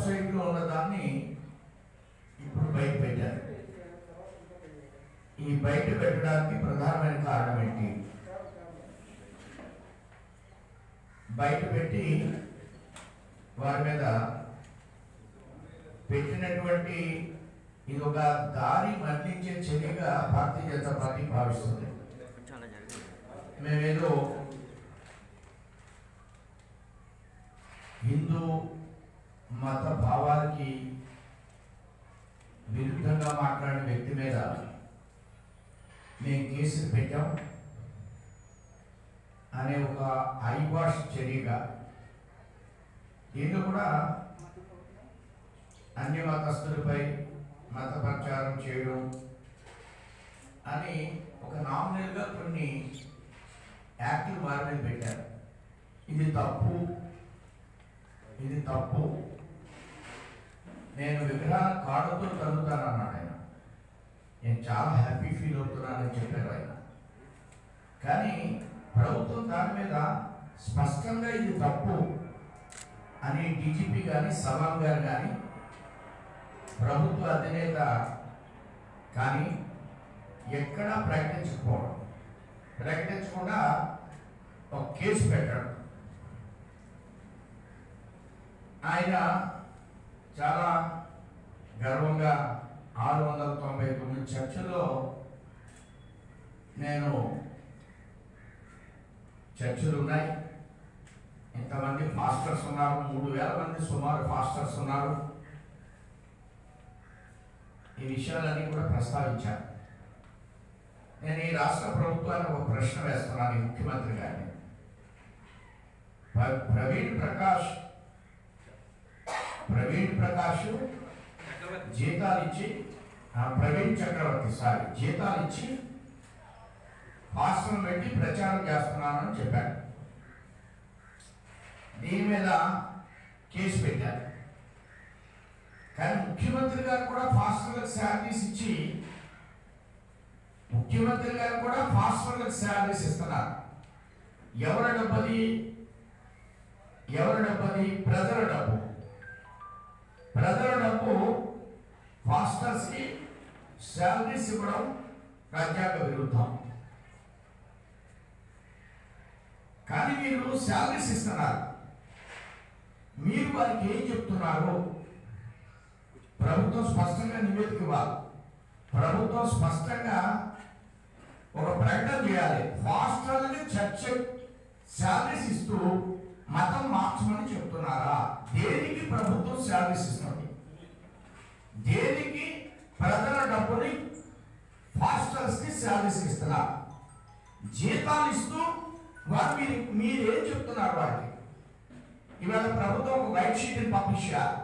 వెబ్సైట్లో ఉన్న దాన్ని ఇప్పుడు బయట పెట్టారు ఈ బయట పెట్టడానికి ప్రధానమైన కారణం ఏంటి బయట పెట్టి వారి మీద పెట్టినటువంటి ఇది ఒక దారి మళ్లించే చర్యగా భారతీయ జనతా పార్టీ భావిస్తుంది చాలా జరిగింది మేమేదో హిందూ మత భావాలకి విరుద్ధంగా మాట్లాడిన వ్యక్తి మీద మేము కేసులు పెట్టాం అనే ఒక ఐవాష్ చర్యగా దీంట్లో కూడా అన్య మతస్థులపై మత ప్రచారం చేయడం అని ఒక నామినల్గా కొన్ని యాక్టివ్ వారి మీద పెట్టారు ఇది తప్పు ఇది తప్పు నేను విగ్రహాల కాళ్ళతో తగ్గుతాను అన్నాడు ఆయన నేను చాలా హ్యాపీ ఫీల్ అవుతున్నానని చెప్పారు ఆయన కానీ ప్రభుత్వం దాని మీద స్పష్టంగా ఇది తప్పు అని డీజీపీ కానీ సవాల్ గారు కానీ ప్రభుత్వ అధినేత కానీ ఎక్కడా ప్రకటించకపోవడం ప్రకటించకుండా ఒక కేసు పెట్టాడు ఆయన చాలా గర్వంగా ఆరు వందల తొంభై తొమ్మిది చర్చల్లో నేను చర్చలు ఉన్నాయి ఇంతమంది ఫాస్టర్స్ ఉన్నారు మూడు వేల మంది సుమారు ఫాస్టర్స్ ఉన్నారు ఈ విషయాలన్నీ కూడా ప్రస్తావించాను నేను ఈ రాష్ట్ర ప్రభుత్వానికి ఒక ప్రశ్న వేస్తున్నాను ఈ ముఖ్యమంత్రి గారిని ప్ర- ప్రవీణ్ ప్రకాష్ ప్రవీణ్ ప్రకాష్ జీతాలు ఇచ్చి ఆ, ప్రవీణ్ చక్రవర్తి సారీ జీతాలు ఇచ్చి హాస్టల్ పెట్టి ప్రచారం చేస్తున్నానని చెప్పాడు దీని మీద కేసు పెట్టారు కానీ ముఖ్యమంత్రి గారు కూడా ఫాస్టర్లకు శాలరీస్ ఇచ్చి ముఖ్యమంత్రి గారు కూడా ఫాస్టర్లకు శాలరీస్ ఇస్తున్నారు ఎవరి డబ్బది ఎవరి డబ్బది ప్రజల డబ్బు ప్రజల డబ్బు ఫాస్టర్స్ కి శాలరీస్ ఇవ్వడం రాజ్యాంగ విరుద్ధం కానీ మీరు శాలరీస్ ఇస్తున్నారు మీరు వారికి ఏం చెప్తున్నారు ప్రభుత్వం స్పష్టంగా నివేదిక ఇవ్వాలి ప్రభుత్వం స్పష్టంగా ఒక ప్రకటన చేయాలి హాస్టల్ని చర్చ శాలరీస్ ఇస్తూ మతం మార్చమని చెప్తున్నారా దేనికి ప్రభుత్వం శాలరీస్ ఇస్తుంది దేనికి ప్రజల డబ్బుని హాస్టల్స్ కి శాలరీస్ ఇస్తున్నారు జీతాలు ఇస్తూ వారు మీరు మీరేం చెప్తున్నారు వారికి ఇవాళ ప్రభుత్వం ఒక వైట్ షీట్ని పబ్లిష్ చేయాలి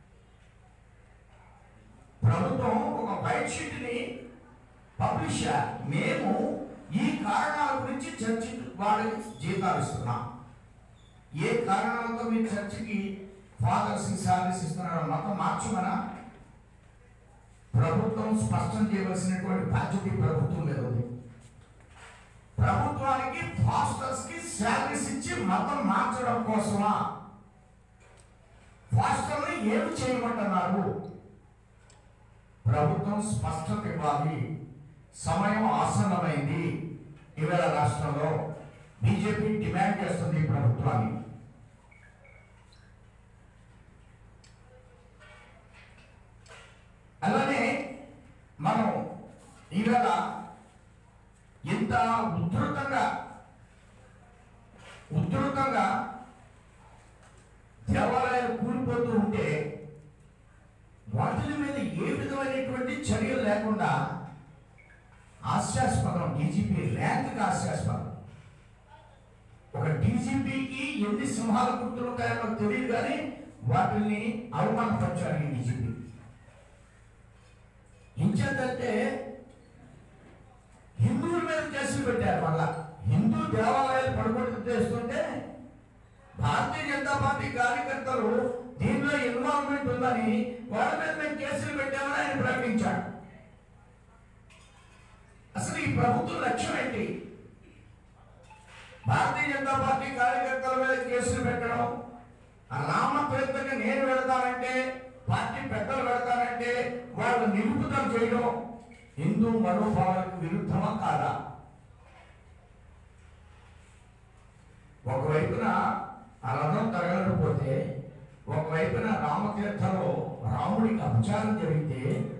ప్రభుత్వం ఒక వైట్ షీట్ ని పబ్లిష్ చేయాలి మేము ఈ కారణాల గురించి చర్చి వాళ్ళకి జీతాలు ఇస్తున్నాం ఏ కారణాలతో మీరు చర్చికి ఫాదర్స్ శాలరీస్ ఇస్తున్నారో మతం మార్చమనా ప్రభుత్వం స్పష్టం చేయవలసినటువంటి బాధ్యత ఈ ప్రభుత్వం మీద ఉంది ప్రభుత్వానికి ఫాస్టర్స్ కి శాలరీస్ ఇచ్చి మతం మార్చడం కోసమా ఫాస్టర్ని ఏమి చేయమంటున్నారు ప్రభుత్వం స్పష్టత ఇవ్వాలి సమయం ఆసన్నమైంది ఇవాళ రాష్ట్రంలో బీజేపీ డిమాండ్ చేస్తుంది ఈ ప్రభుత్వాన్ని అలానే మనం ఇవాళ ఇంత ఉధృతంగా ఉధృతంగా దేవాలయాలు కూలిపోతూ ఉంటే వాటి మీద ఏ విధమైనటువంటి చర్యలు లేకుండా హాస్యాస్పదం డీజీపీ ర్యాంక్ హాస్యాస్పదం ఒక డీజీపీకి ఎన్ని సింహాల గుర్తులు ఉంటాయో నాకు తెలియదు కానీ వాటిని అవమానపరిచారు ఈ డీజీపీ ఇంచేతంటే హిందువుల మీద కేసులు పెట్టారు మళ్ళా హిందూ దేవాలయాలు పడుకొట్టు చేస్తుంటే భారతీయ జనతా పార్టీ కార్యకర్తలు దీనిలో ఇన్వాల్వ్మెంట్ ఉందని వాళ్ళ మీద మేము కేసులు పెట్టామని ఆయన ప్రకటించాడు అసలు ఈ ప్రభుత్వం లక్ష్యం ఏంటి భారతీయ జనతా పార్టీ కార్యకర్తల మీద కేసులు పెట్టడం ఆ రామతీర్థంగా నేను వెళతానంటే పార్టీ పెద్దలు వెళతానంటే వాళ్ళు నిలుపుదల చేయడం హిందూ మనోభావాలకు విరుద్ధమా కాదా ఒకవైపున ఆ రథం తగలకపోతే ఒకవైపున రామతీర్థంలో రాముడికి అపచారం జరిగితే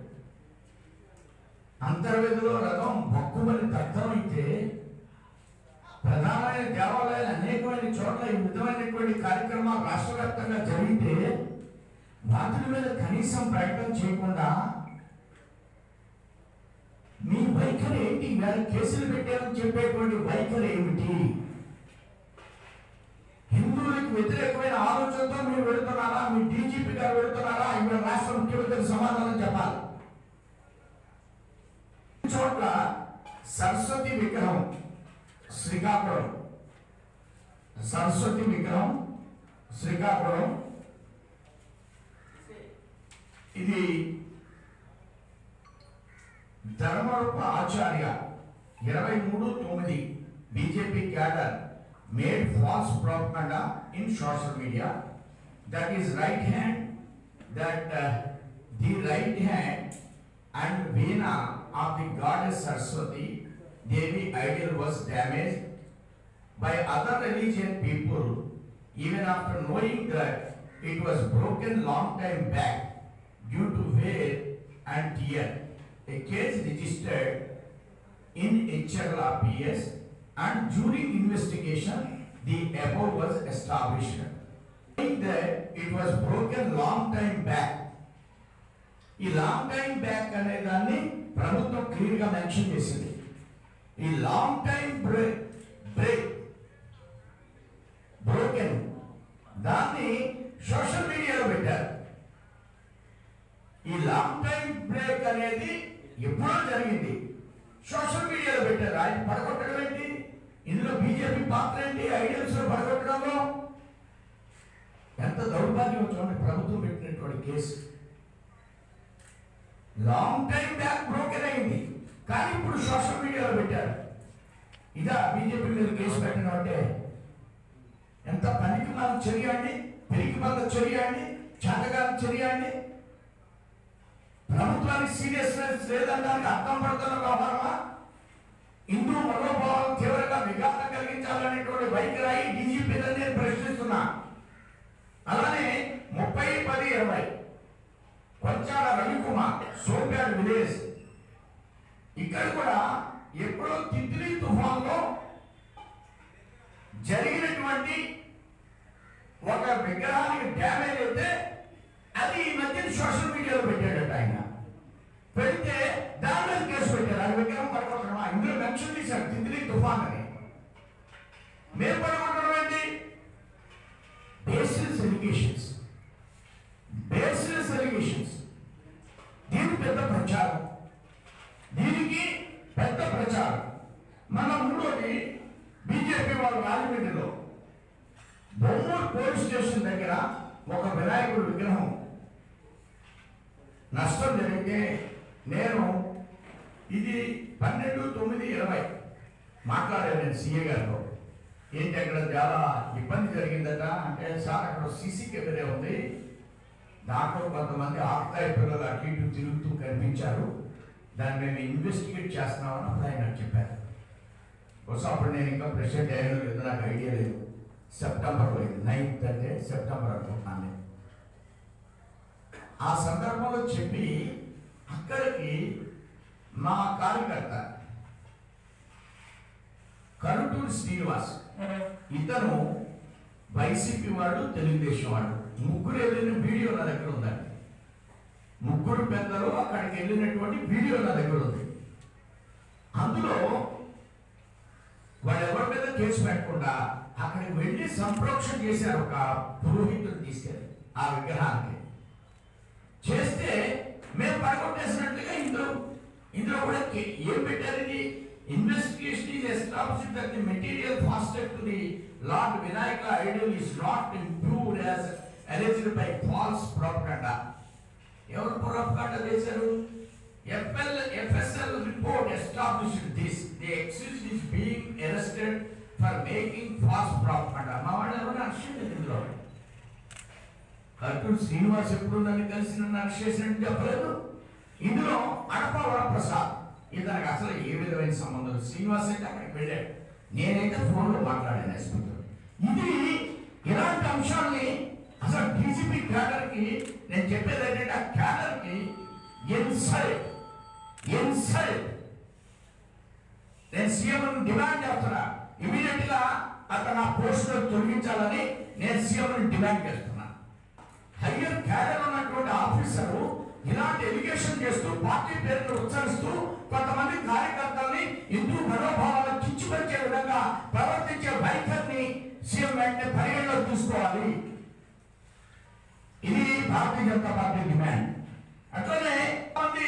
అంతర్వేదిలో రథం భక్కుమని దగ్ధమైతే ప్రధానమైన దేవాలయాలు అనేకమైన చోట్ల ఈ విధమైనటువంటి కార్యక్రమాలు రాష్ట్ర వ్యాప్తంగా జరిగితే వాటి మీద కనీసం ప్రకటన చేయకుండా మీ వైఖరి ఏంటి ఇవాళ కేసులు పెట్టారని చెప్పేటువంటి వైఖరి ఏమిటి హిందువులకు వ్యతిరేకమైన ఆలోచనతో మీరు వెళుతున్నారా మీ డీజీపీ గారు వెళుతున్నారా ఇవాళ రాష్ట్ర ముఖ్యమంత్రి సమాధానం చెప్పాలి ఈ చోట్ల సరస్వతి విగ్రహం శ్రీకాకుళం సరస్వతి విగ్రహం శ్రీకాకుళం ఇది ధర్మరూప ఆచార్య ఇరవై మూడు తొమ్మిది BJP cadre made false propaganda in social media that is right hand that the right hand and Veena of the goddess Saraswati Devi idol was damaged by other religion people even after knowing that it was broken long time back due to wear and tear. A case registered in HLR PS and during investigation the above was established. Knowing that it was broken long time back ఈ long time back అనే దాన్ని ప్రభుత్వం clear గా mention చేసింది ఈ long time break break broken దాన్ని social మీడియాలో పెట్టారు ఈ లాంగ్ టైం బ్రేక్ అనేది ఎప్పుడో జరిగింది సోషల్ మీడియాలో పెట్టారు ఆయన పడగొట్టడం ఏంటి ఇందులో బీజేపీ పాత్ర ఏంటి ఐడియల్స్ లో పడగొట్టడంలో ఎంత దౌర్భాగ్యం చూడండి ప్రభుత్వం పెట్టినటువంటి case long time back broken అయింది కానీ ఇప్పుడు సోషల్ మీడియాలో పెట్టారు ఇదా బీజేపీ మీద కేసు పెట్టడం అంటే ఎంత పనికి మనం చర్య అండి పెరిగి మంద చర్య అండి చేతగాని చర్య అండి ప్రభుత్వానికి సీరియస్నెస్ లేదనడానికి అర్థం పడుతున్న వ్యవహారమా హిందూ మనోభావాలు తీవ్రంగా విఘాతం కలిగించాలనేటువంటి వైఖరి డీజీపీ నేను ప్రశ్నిస్తున్నా అలానే ముప్పై పది ఇరవై కొంచాల రవికుమార్ సోప్యాడ్ విలేజ్ ఇక్కడ కూడా ఎప్పుడో తిత్లీ తుఫాన్లో జరిగినటువంటి ఒక విగ్రహానికి డ్యామేజ్ అయితే అది ఈ మధ్య సోషల్ మీడియాలో పెట్టాడట ఆయన పెడితే దాని మీద కేసు పెట్టారు ఆ విగ్రహం పడుకుంటున్నామా ఇందులో మెన్షన్ చేశారు తిత్లీ తుఫాన్ అని మేము పడుకుంటున్నాం ఏంటి బేసిస్ ఎలిగేషన్స్ బేస్లెస్ ఎలిగేషన్స్ దీనికి పెద్ద ప్రచారం దీనికి పెద్ద ప్రచారం మన మూడోది బీజేపీ వాళ్ళు రాజమండ్రిలో బొమ్మూరు పోలీస్ స్టేషన్ దగ్గర ఒక వినాయకుడు విగ్రహం నష్టం జరిగితే నేను ఇది పన్నెండు తొమ్మిది ఇరవై మాట్లాడాను నేను సీఏ గారితో ఏంటి అక్కడ చాలా ఇబ్బంది జరిగిందట అంటే సార్ అక్కడ సీసీ కెమెరా ఉంది దాంట్లో కొంతమంది ఆక్తాయి పిల్లలు అటు ఇటు తిరుగుతూ కనిపించారు దాన్ని మేము ఇన్వెస్టిగేట్ చేస్తున్నామని అప్పుడు ఆయన నాకు చెప్పారు బహుశా అప్పుడు నేను ఇంకా ప్రెసిడెంట్ అయ్యాను లేదు నాకు ఐడియా లేదు సెప్టెంబర్లో ఇది నైన్త్ అంటే సెప్టెంబర్ అనుకుంటున్నాను నేను ఆ సందర్భంలో చెప్పి అక్కడికి మా కార్యకర్త కరుటూరు శ్రీనివాస్ ఇతను వైసీపీ వాడు తెలుగుదేశం వాడు ముగ్గురు వెళ్ళిన వీడియో నా దగ్గర ఉందండి ముగ్గురు పెద్దలు అక్కడికి వెళ్ళినటువంటి వీడియో నా దగ్గర ఉంది అందులో వాళ్ళు ఎవరి మీద కేసు పెట్టకుండా అక్కడికి వెళ్ళి సంప్రోక్షణ చేశారు ఒక పురోహితుడు తీసుకెళ్ళి ఆ విగ్రహానికి చేస్తే మేము పడగొట్టేసినట్లుగా ఇందులో ఇందులో కూడా కే- ఏం పెట్టారు ఇది investigation is established that the material fasted to the lord Vinayaka idol is not improved as alleged by false propaganda ఎవరు ప్రాపగండా చేశారు FL FSL report established this the accused is being arrested for making false propaganda మా వాళ్ళు ఎవరు అర్షించలేదు ఇందులో అటు శ్రీనివాస్ ఎప్పుడు నన్ను కలిసి నన్ను అరెస్ట్ చేసినట్టు చెప్పలేదు ఇందులో అడప వరప్రసాద్ ఇతనికి అసలు ఏ విధమైన సంబంధం లేదు. శ్రీనివాస్ అయితే అక్కడికి వెళ్ళాడు నేనైతే ఫోన్లో మాట్లాడాను ఎస్పీతో ఇది ఇలాంటి అంశాల్ని అసలు డీజీపీ క్యాడర్కి నేను చెప్పేది ఏంటంటే ఆ క్యాడర్కి ఇన్సల్ట్ ఇన్సల్ట్ నేను సీఎం డిమాండ్ చేస్తున్నా ఇమీడియట్ గా అతను ఆ పోస్ట్ తొలగించాలని నేను సీఎం డిమాండ్ చేస్తున్నా హయ్యర్ క్యాడర్ ఉన్నటువంటి ఆఫీసరు ఇలాంటి ఎలిగేషన్ చేస్తూ పార్టీ పేరును ఉచ్చరిస్తూ కొంతమంది కార్యకర్తల్ని హిందూ మనోభావాలను కించుపరిచే విధంగా ప్రవర్తించే వైఖరిని సీఎం వెంటనే పరిగణలోకి తీసుకోవాలి ఇది భారతీయ జనతా పార్టీ డిమాండ్ అట్లనే కొంతమంది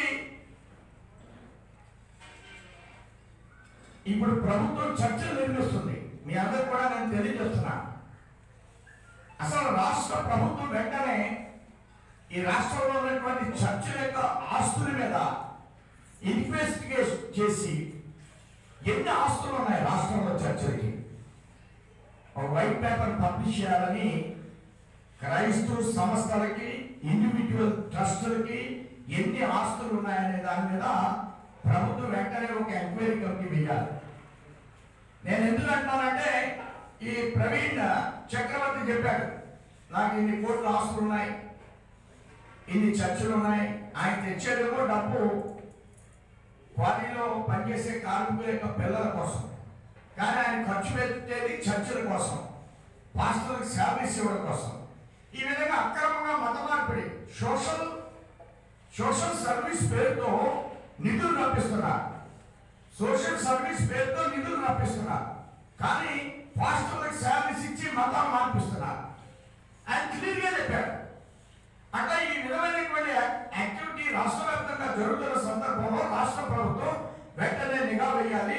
ఇప్పుడు ప్రభుత్వం చర్చలు నిర్మిస్తుంది మీ అందరూ కూడా నేను తెలియజేస్తున్నా అసలు రాష్ట్ర ప్రభుత్వం వెంటనే ఈ రాష్ట్రంలో ఉన్నటువంటి చర్చల యొక్క ఆస్తుల మీద ఇన్వెస్టిగేషన్ చేసి ఎన్ని ఆస్తులు ఉన్నాయి రాష్ట్రంలో చర్చలకి ఒక వైట్ పేపర్ పబ్లిష్ చేయాలని క్రైస్తవ సంస్థలకి ఇండివిజువల్ ట్రస్టులకి ఎన్ని ఆస్తులు ఉన్నాయనే దాని మీద ప్రభుత్వం వెంటనే ఒక ఎంక్వైరీ కమిటీ వేయాలి నేను ఎందుకు అంటున్నానంటే ఈ ప్రవీణ్ చక్రవర్తి చెప్పాడు నాకు ఇన్ని కోట్ల ఆస్తులు ఉన్నాయి ఇన్ని చర్చలు ఉన్నాయి ఆయన తెచ్చేదేమో డబ్బు క్వారీలో పనిచేసే కార్మికుల యొక్క పిల్లల కోసం కానీ ఆయన ఖర్చు పెట్టేది చర్చల కోసం పాస్టర్లకు సర్వీస్ ఇవ్వడం కోసం ఈ విధంగా అక్రమంగా మత మార్పిడి సోషల్ సోషల్ సర్వీస్ పేరుతో నిధులు రప్పిస్తున్నారు సోషల్ సర్వీస్ పేరుతో నిధులు రప్పిస్తున్నారు కానీ పాస్టర్లకు సర్వీస్ ఇచ్చి మతం మార్పిస్తున్నారు ఆయన క్లియర్గా చెప్పాడు అట్లా ఈ విధమైనటువంటి యాక్టివిటీ రాష్ట్ర వ్యాప్తంగా జరుగుతున్న సందర్భంలో రాష్ట్ర ప్రభుత్వం వెంటనే నిఘా వేయాలి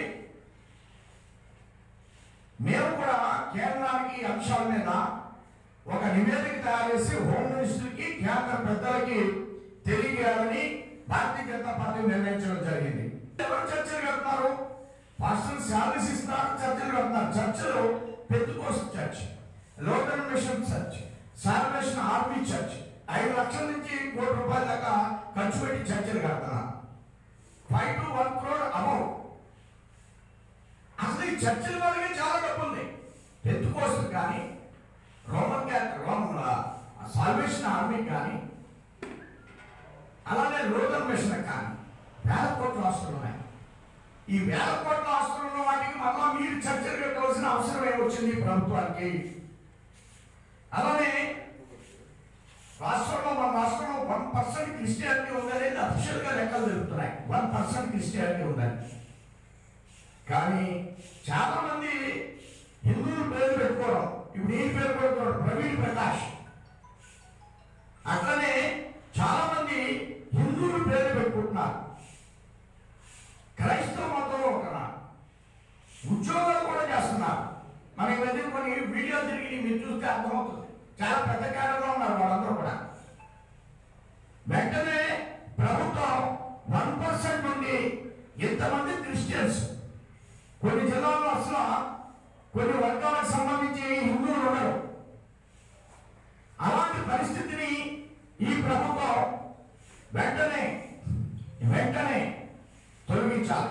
మేము కూడా కేంద్రానికి ఈ అంశాల మీద ఒక నివేదిక తయారు చేసి హోమ్ మినిస్టర్కి కేంద్ర పెద్దలకి తెలియజేయాలని భారతీయ జనతా పార్టీ నిర్ణయించడం జరిగింది ఎవరు చర్చలు కడుతున్నారు పాస్టర్ శాలరీస్ ఇస్తున్నారు చర్చలు కడుతున్నారు చర్చలు పెద్దుకోసం church local mission church salvation army church ఐదు లక్షల నుంచి కోటి రూపాయల దాకా ఖర్చు పెట్టి చర్చలు కడుతున్నారు five to one crore amount అసలు ఈ చర్చల వల్లనే చాలా డబ్బు ఉంది పెద్దుకోసం కానీ రోమన్ క్యాథ- రోమన్ సాల్వేషన్ ఆర్మీ కానీ అలానే లోకల్ మిషన్ కానీ వేల కోట్ల ఆస్తులు ఉన్నాయి ఈ వేల కోట్ల ఆస్తులు ఉన్న వాటికి మళ్ళా మీరు చర్చలు పెట్టవలసిన అవసరం ఏమొచ్చింది ఈ ప్రభుత్వానికి అలానే రాష్ట్రంలో మన రాష్ట్రంలో వన్ పర్సెంట్ క్రిస్టియానిటీ ఉందనేది అఫీషియల్ గా లెక్కలు తెలుపుతున్నాయి వన్ పర్సెంట్ క్రిస్టియానిటీ ఉందని కానీ చాలా మంది హిందువులు పేరు పెట్టుకోవడం ఇప్పుడు ఈ పేరు పెట్టుకోవడం ప్రవీణ్ ప్రకాష్ అట్లనే చాలా మంది హిందువులు పేరు పెట్టుకుంటున్నారు క్రైస్తవ మతంలో ఉంటున్నారు ఉద్యోగాలు కూడా చేస్తున్నారు మనకి మధ్య కొన్ని వీడియో తిరిగి మీరు చూస్తే అర్థమవుతుంది చాలా పెద్ద కాలంలో ఉన్నారు వాళ్ళందరూ కూడా వెంటనే ప్రభుత్వం వన్ పర్సెంట్ నుండి ఇంతమంది క్రిస్టియన్స్ కొన్ని జిల్లాల్లో అసలు కొన్ని వర్గాలకు సంబంధించి హిందువులు ఉన్నారు అలాంటి పరిస్థితిని ఈ ప్రభుత్వం వెంటనే వెంటనే తొలగించాలి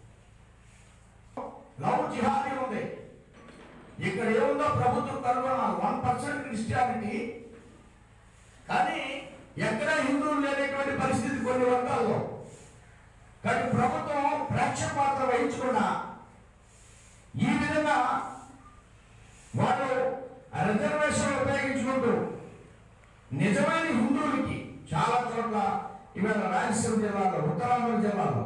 లవ్ జిహాదీ ఉంది ఇక్కడ ఏముందో ప్రభుత్వం కనుగొనాలి వన్ పర్సెంట్ క్రిస్టియానిటీ కానీ ఎక్కడ హిందువులు లేనటువంటి పరిస్థితి కొన్ని వర్గాల్లో కానీ ప్రభుత్వం ప్రేక్షక పాత్ర వహించకుండా ఈ విధంగా వాళ్ళు రిజర్వేషన్ ఉపయోగించుకుంటూ నిజమైన హిందువులకి చాలా చోట్ల ఇవాళ రాయలసీమ జిల్లాలో ఉత్తరాంధ్ర జిల్లాలో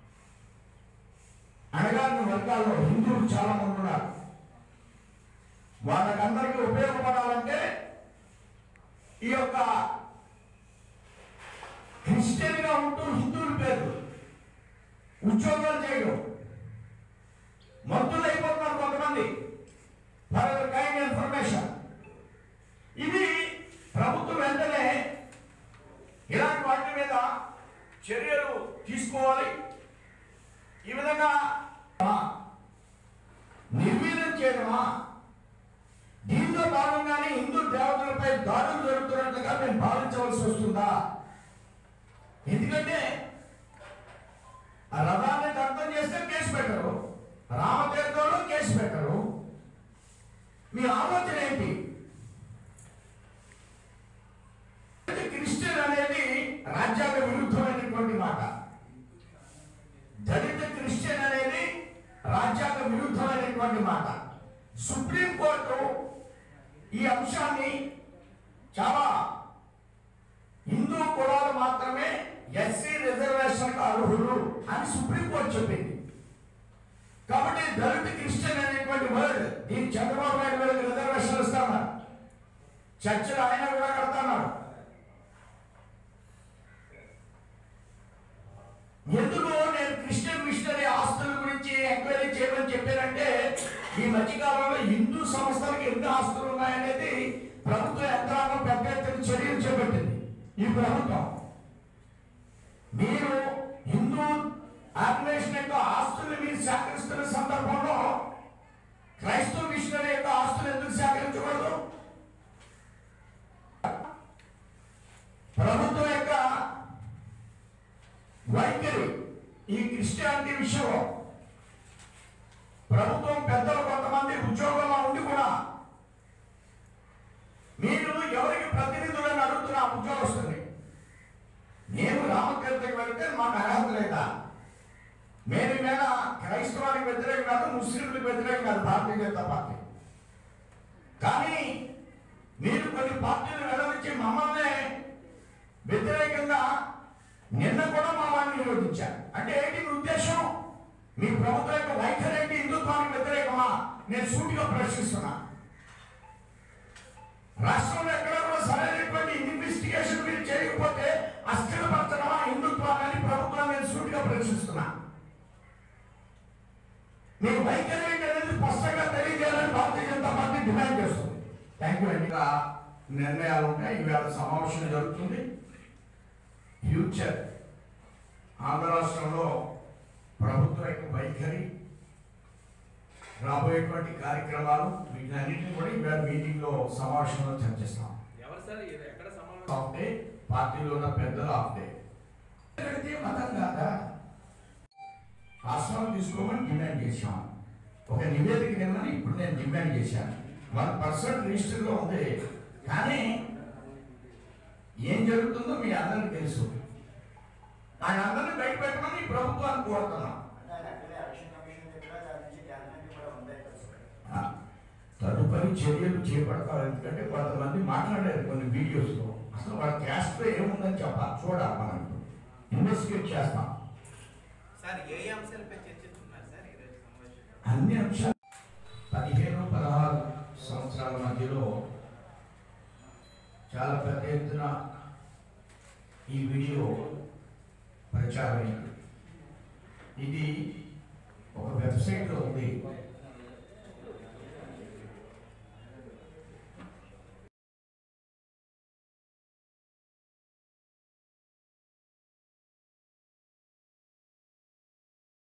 అణగారిన వర్గాల్లో హిందువులు చాలా మంది ఉన్నారు వాళ్ళకందరికీ ఉపయోగపడాలంటే ఈ యొక్క క్రిస్టియన్ గా ఉంటూ హిందువుల పేరు ఉద్యోగాలు చేయడం మంతులు అయిపోతున్నారు కొంతమంది ఫర్ కైండ్ ఇన్ఫర్మేషన్ ఇది ప్రభుత్వం వెంటనే ఇలాంటి వాటి మీద చర్యలు తీసుకోవాలి ఈ విధంగా నిర్వీర్యం చేయడమా దీంతో భాగంగానే హిందూ దేవతలపై దాడులు జరుగుతున్నట్లుగా మేము భావించవలసి వస్తుందా ఎందుకంటే ఆ రథాన్ని దగ్ధం చేస్తే కేసు పెట్టరు రామతీర్థంలో కేసు పెట్టరు మీ ఆలోచన ఏంటి క్రిస్టియన్ అనేది రాజ్యాంగ విరుద్ధమైనటువంటి మాట దళిత క్రిస్టియన్ అనేది రాజ్యాంగ విరుద్ధమైనటువంటి మాట సుప్రీంకోర్టు ఈ అంశాన్ని చాలా హిందూ కులాలు మాత్రమే ఎస్సీ రిజర్వేషన్ అర్హులు అని సుప్రీంకోర్టు చెప్పింది కాబట్టి దళిత క్రిస్టియన్ అనేటువంటి వర్డ్ దీన్ని చంద్రబాబు నాయుడు గారికి రిజర్వేషన్ ఇస్తామన్నారు చర్చలు ఆయన కూడా కడతాన్నారు ఎందుకు నేను క్రిస్టియన్ మిషనరీ ఆస్తుల గురించి ఎంక్వైరీ చేయమని చెప్పానంటే ఈ మధ్యకాలంలో హిందూ సంస్థలకు ఎన్ని ఆస్తులు ఉన్నాయనేది ప్రభుత్వ యంత్రాంగం పెద్ద ఎత్తున చర్యలు చేపట్టింది ఈ ప్రభుత్వం మీరు హిందూ ఆర్గనైజేషన్ యొక్క ఆస్తుల్ని మీరు సేకరిస్తున్న సందర్భంలో క్రైస్తవ మిషనరీ యొక్క ఆస్తులు ఎందుకు సేకరించకూడదు ప్రభుత్వం యొక్క వైఖరి ఈ క్రిస్టియానిటీ విషయంలో ప్రభుత్వం పెద్దలు కొంతమంది ఉద్యోగంలో ఉండి కూడా మీరు ఎవరికి ప్రతినిధులను అడుగుతున్న ఉద్యోగస్తుంది నేను రామతీర్థకి వెళ్తే మాకు అర్హత లేదా మేము మీద క్రైస్తవానికి వ్యతిరేకం కాదు ముస్లింలకు వ్యతిరేకం కాదు భారతీయ జనతా పార్టీ కానీ మీరు కొన్ని పార్టీలు వెళ్ళవచ్చి మమ్మల్ని వ్యతిరేకంగా నిన్న కూడా మా వాడిని నిరోధించారు అంటే ఏంటి మీ ఉద్దేశం మీ ప్రభుత్వం యొక్క వైఖరి ఏంటి హిందుత్వానికి వ్యతిరేకమా నేను సూటిగా ప్రశ్నిస్తున్నా రాష్ట్రంలో ఎక్కడ కూడా సరైనటువంటి ఇన్వెస్టిగేషన్ మీరు చేయకపోతే అస్థిరపరచడమా హిందుత్వాన్ని ప్రభుత్వాన్ని నేను సూటిగా ప్రశ్నిస్తున్నా మీ వైఖరి ఏంటి అనేది స్పష్టంగా తెలియజేయాలని భారతీయ జనతా పార్టీ డిమాండ్ చేస్తుంది థ్యాంక్ యూ అండి నిర్ణయాలు ఉంటాయి ఈవేళ సమావేశం జరుగుతుంది ఫ్యూచర్ ఆంధ్ర రాష్ట్రంలో ప్రభుత్వం యొక్క వైఖరి రాబోయేటువంటి కార్యక్రమాలు వీటన్నిటిని కూడా ఇవాళ మీటింగ్లో సమావేశంలో చర్చిస్తాం ఎవరు సార్ ఇది ఎక్కడ సమావేశం ఆఫ్ డే పార్టీలో ఉన్న పెద్దలు ఆఫ్ డే ఎక్కడికి మతం కాదా ఆశ్రమం తీసుకోమని డిమాండ్ చేశాం ఒక నివేదిక నిమ్మని ఇప్పుడు నేను డిమాండ్ చేశాను వన్ పర్సెంట్ రిజిస్టర్లో ఉంది కానీ ఏం జరుగుతుందో మీ అందరికీ తెలుసు ఆయన అందరినీ బయట పెట్టమని ఈ ప్రభుత్వాన్ని కోరుతున్నాం ఆ, తదుపరి చర్యలు చేపడతారు ఎందుకంటే కొంతమంది మాట్లాడారు కొన్ని వీడియోస్లో అసలు వాళ్ళ క్యాస్ట్లో ఏముందని చెప్పాలి చూడాలి మనం ఇన్వెస్టిగేట్ చేస్తాం సార్ ఏ అంశాలపై చర్చిస్తున్నారు సార్ ఈరోజు సమావేశంలో అన్ని అంశాలు పదిహేను పదహారు సంవత్సరాల మధ్యలో చాలా పెద్ద ఎత్తున ఈ వీడియో ప్రచారమైంది ఇది ఒక వెబ్సైట్లో ఉంది